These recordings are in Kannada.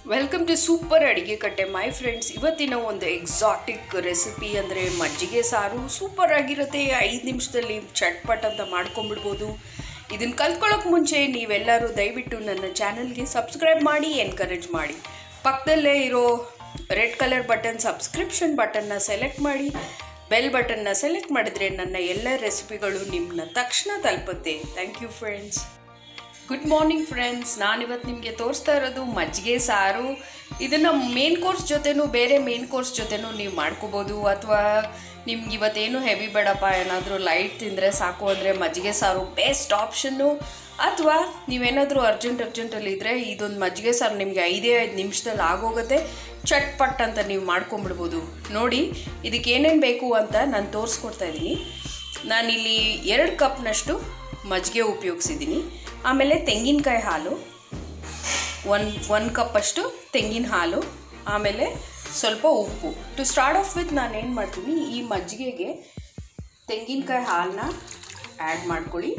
ವೆಲ್ಕಮ್ ಟು ಸೂಪರ್ ಅಡಿಗೆ ಕಟ್ಟೆ ಮೈ ಫ್ರೆಂಡ್ಸ್ ಇವತ್ತಿನ ಒಂದು ಎಕ್ಸಾಟಿಕ್ ರೆಸಿಪಿ ಅಂದರೆ ಮಜ್ಜಿಗೆ ಸಾರು ಸೂಪರ್ ಆಗಿರುತ್ತೆ ಐದು ನಿಮಿಷದಲ್ಲಿ ಚಟ್ಪಟ್ ಅಂತ ಮಾಡ್ಕೊಂಬಿಡ್ಬೋದು ಇದನ್ನು ಕಲ್ತ್ಕೊಳ್ಳೋಕೆ ಮುಂಚೆ ನೀವೆಲ್ಲರೂ ದಯವಿಟ್ಟು ನನ್ನ ಚಾನಲ್ಗೆ ಸಬ್ಸ್ಕ್ರೈಬ್ ಮಾಡಿ ಎನ್ಕರೇಜ್ ಮಾಡಿ ಪಕ್ಕದಲ್ಲೇ ಇರೋ ರೆಡ್ ಕಲರ್ ಬಟನ್ ಸಬ್ಸ್ಕ್ರಿಪ್ಷನ್ ಬಟನ್ನ ಸೆಲೆಕ್ಟ್ ಮಾಡಿ ಬೆಲ್ ಬಟನ್ನ ಸೆಲೆಕ್ಟ್ ಮಾಡಿದ್ರೆ ನನ್ನ ಎಲ್ಲ ರೆಸಿಪಿಗಳು ನಿಮ್ಮನ್ನ ತಕ್ಷಣ ತಲುಪುತ್ತೆ thank you friends good morning friends ನಾನಿವತ್ತು ನಿಮಗೆ ತೋರಿಸ್ತಾ ಇರೋದು ಮಜ್ಜಿಗೆ ಸಾರು ಇದನ್ನು ಮೇನ್ ಕೋರ್ಸ್ ಜೊತೆನೂ ಬೇರೆ ಮೇನ್ ಕೋರ್ಸ್ ಜೊತೆನೂ ನೀವು ಮಾಡ್ಕೋಬೋದು ಅಥವಾ ನಿಮ್ಗೆ ಇವತ್ತೇನು ಹೆವಿ ಬೇಡಪ್ಪ ಏನಾದರೂ ಲೈಟ್ ತಿಂದರೆ ಸಾಕು ಅಂದರೆ ಮಜ್ಜಿಗೆ ಸಾರು ಬೆಸ್ಟ್ ಆಪ್ಷನ್ನು ಅಥವಾ ನೀವೇನಾದರೂ ಅರ್ಜೆಂಟ್ ಅರ್ಜೆಂಟಲ್ಲಿ ಇದ್ದರೆ ಇದೊಂದು ಮಜ್ಜಿಗೆ ಸಾರು ನಿಮಗೆ ಐದೇ ಐದು ನಿಮಿಷದಲ್ಲಿ ಆಗೋಗುತ್ತೆ ಚಟ್ಪಟ್ ಅಂತ ನೀವು ಮಾಡ್ಕೊಂಬಿಡ್ಬೋದು ನೋಡಿ ಇದಕ್ಕೆ ಏನೇನು ಬೇಕು ಅಂತ ನಾನು ತೋರಿಸ್ಕೊಡ್ತಾ ಇದ್ದೀನಿ ನಾನಿಲ್ಲಿ ಎರಡು ಕಪ್ನಷ್ಟು ಮಜ್ಜಿಗೆ ಉಪಯೋಗಿಸಿದ್ದೀನಿ ಆಮೇಲೆ ತೆಂಗಿನಕಾಯಿ ಹಾಲು ಒನ್ ಒನ್ ಕಪ್ಪಷ್ಟು ತೆಂಗಿನ ಹಾಲು ಆಮೇಲೆ ಸ್ವಲ್ಪ ಉಪ್ಪು ಟು ಸ್ಟಾರ್ಟ್ ಆಫ್ ವಿತ್ ನಾನು ಏನು ಮಾಡ್ತೀನಿ ಈ ಮಜ್ಜಿಗೆಗೆ ತೆಂಗಿನಕಾಯಿ ಹಾಲನ್ನ ಆ್ಯಡ್ ಮಾಡ್ಕೊಳ್ಳಿ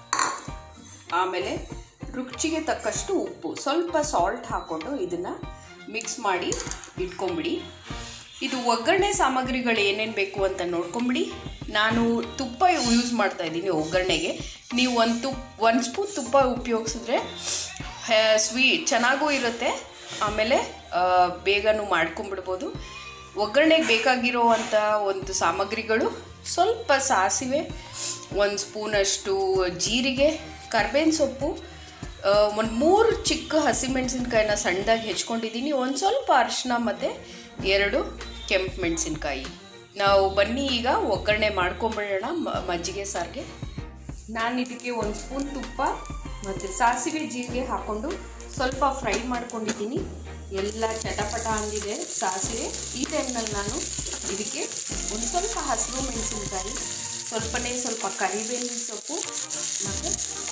ಆಮೇಲೆ ರುಚಿಗೆ ತಕ್ಕಷ್ಟು ಉಪ್ಪು ಸ್ವಲ್ಪ ಸಾಲ್ಟ್ ಹಾಕ್ಕೊಂಡು ಇದನ್ನು ಮಿಕ್ಸ್ ಮಾಡಿ ಇಟ್ಕೊಂಬಿಡಿ ಇದು ಒಗ್ಗರಣೆ ಸಾಮಗ್ರಿಗಳು ಏನೇನು ಬೇಕು ಅಂತ ನೋಡ್ಕೊಂಬಿಡಿ ನಾನು ತುಪ್ಪ ಯೂಸ್ ಮಾಡ್ತಾ ಇದ್ದೀನಿ ಒಗ್ಗರಣೆಗೆ ನೀವು ಒಂದು ತುಪ್ಪ ಒಂದು ಸ್ಪೂನ್ ತುಪ್ಪ ಉಪಯೋಗಿಸಿದ್ರೆ ಸ್ವೀಟ್ ಚೆನ್ನಾಗೂ ಇರುತ್ತೆ ಆಮೇಲೆ ಆ, ಬೇಗನೂ ಮಾಡ್ಕೊಂಬಿಡ್ಬೋದು ಒಗ್ಗರಣೆಗೆ ಬೇಕಾಗಿರೋವಂಥ ಒಂದು ಸಾಮಗ್ರಿಗಳು ಸ್ವಲ್ಪ ಸಾಸಿವೆ ಒಂದು ಸ್ಪೂನಷ್ಟು ಜೀರಿಗೆ ಕರ್ಬೇವಿನ ಸೊಪ್ಪು ಒಂದು ಮೂರು ಚಿಕ್ಕ ಹಸಿಮೆಣಸಿನ್ಕಾಯಿನ ಸಣ್ಣದಾಗಿ ಹೆಚ್ಕೊಂಡಿದ್ದೀನಿ ಒಂದು ಸ್ವಲ್ಪ ಅರಿಶಿನ ಮತ್ತು ಎರಡು ಕೆಂಪು ಮೆಣಸಿನ್ಕಾಯಿ ನಾವು ಬನ್ನಿ ಈಗ ಒಗ್ಗರಣೆ ಮಾಡ್ಕೊಂಬಿಡೋಣ ಮ- ಮಜ್ಜಿಗೆ ಸಾರಿಗೆ ನಾನು ಇದಕ್ಕೆ ಒಂದು ಸ್ಪೂನ್ ತುಪ್ಪ ಮತ್ತು ಸಾಸಿವೆ ಜೀರಿಗೆ ಹಾಕ್ಕೊಂಡು ಸ್ವಲ್ಪ ಫ್ರೈ ಮಾಡ್ಕೊಂಡಿದ್ದೀನಿ ಎಲ್ಲ ಚಟಪಟ ಅಂದಿದೆ ಸಾಸಿವೆ ಈ ಟೈಮ್ನಲ್ಲಿ ನಾನು ಇದಕ್ಕೆ ಒಂದು ಸ್ವಲ್ಪ ಹಸಿರು ಮೆಣಸಿನ್ಕಾಯಿ ಸ್ವಲ್ಪನೇ ಸ್ವಲ್ಪ ಕರಿಬೇವಿನ ಸೊಪ್ಪು ಮತ್ತು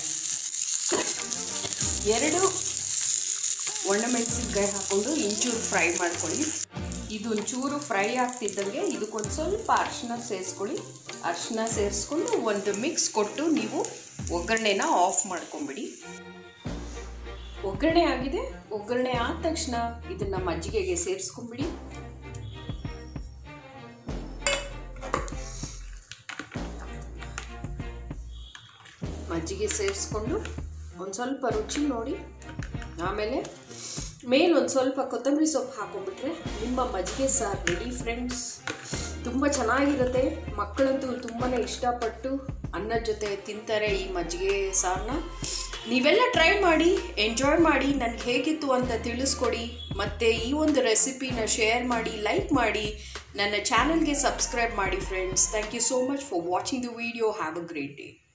ಎರಡು ಒಣಮೆಣಸಿನ್ಕಾಯಿ ಹಾಕ್ಕೊಂಡು ಇಂಚೂರು ಫ್ರೈ ಮಾಡ್ಕೊಳ್ಳಿ ಇದು ಒಂಚೂರು ಫ್ರೈ ಆಗ್ತಿದ್ದಂಗೆ ಇದಕ್ಕೊಂದು ಸ್ವಲ್ಪ ಅರಿಶಿನ ಸೇರಿಸ್ಕೊಳ್ಳಿ ಅರಿಶಿನ ಸೇರಿಸ್ಕೊಂಡು ಒಂದು ಮಿಕ್ಸ್ ಕೊಟ್ಟು ನೀವು ಒಗ್ಗರಣೆನ ಆಫ್ ಮಾಡ್ಕೊಂಬಿಡಿ ಒಗ್ಗರಣೆ ಆಗಿದೆ ಒಗ್ಗರಣೆ ಆದ ತಕ್ಷಣ ಇದನ್ನ ಮಜ್ಜಿಗೆಗೆ ಸೇರಿಸ್ಕೊಂಬಿಡಿ ಮಜ್ಜಿಗೆ ಸೇರಿಸ್ಕೊಂಡು ಒಂದು ಸ್ವಲ್ಪ ರುಚಿ ನೋಡಿ ಆಮೇಲೆ ಮೇಲೆ ಒಂದು ಸ್ವಲ್ಪ ಕೊತ್ತಂಬರಿ ಸೊಪ್ಪು ಹಾಕೊಂಡ್ಬಿಟ್ರೆ ನಿಮ್ಮ ಮಜ್ಜಿಗೆ ಸಾರು ರೆಡಿ ಫ್ರೆಂಡ್ಸ್ ತುಂಬ ಚೆನ್ನಾಗಿರುತ್ತೆ ಮಕ್ಕಳಂತೂ ತುಂಬಾ ಇಷ್ಟಪಟ್ಟು ಅನ್ನದ ಜೊತೆ ತಿಂತಾರೆ ಈ ಮಜ್ಜಿಗೆ ಸಾರನ್ನ ನೀವೆಲ್ಲ ಟ್ರೈ ಮಾಡಿ ಎಂಜಾಯ್ ಮಾಡಿ ನನಗೆ ಹೇಗಿತ್ತು ಅಂತ ತಿಳಿಸ್ಕೊಡಿ ಮತ್ತು ಈ ಒಂದು ರೆಸಿಪಿನ ಶೇರ್ ಮಾಡಿ ಲೈಕ್ ಮಾಡಿ ನನ್ನ ಚಾನಲ್ಗೆ ಸಬ್ಸ್ಕ್ರೈಬ್ ಮಾಡಿ friends thank you so much for watching the video have a great day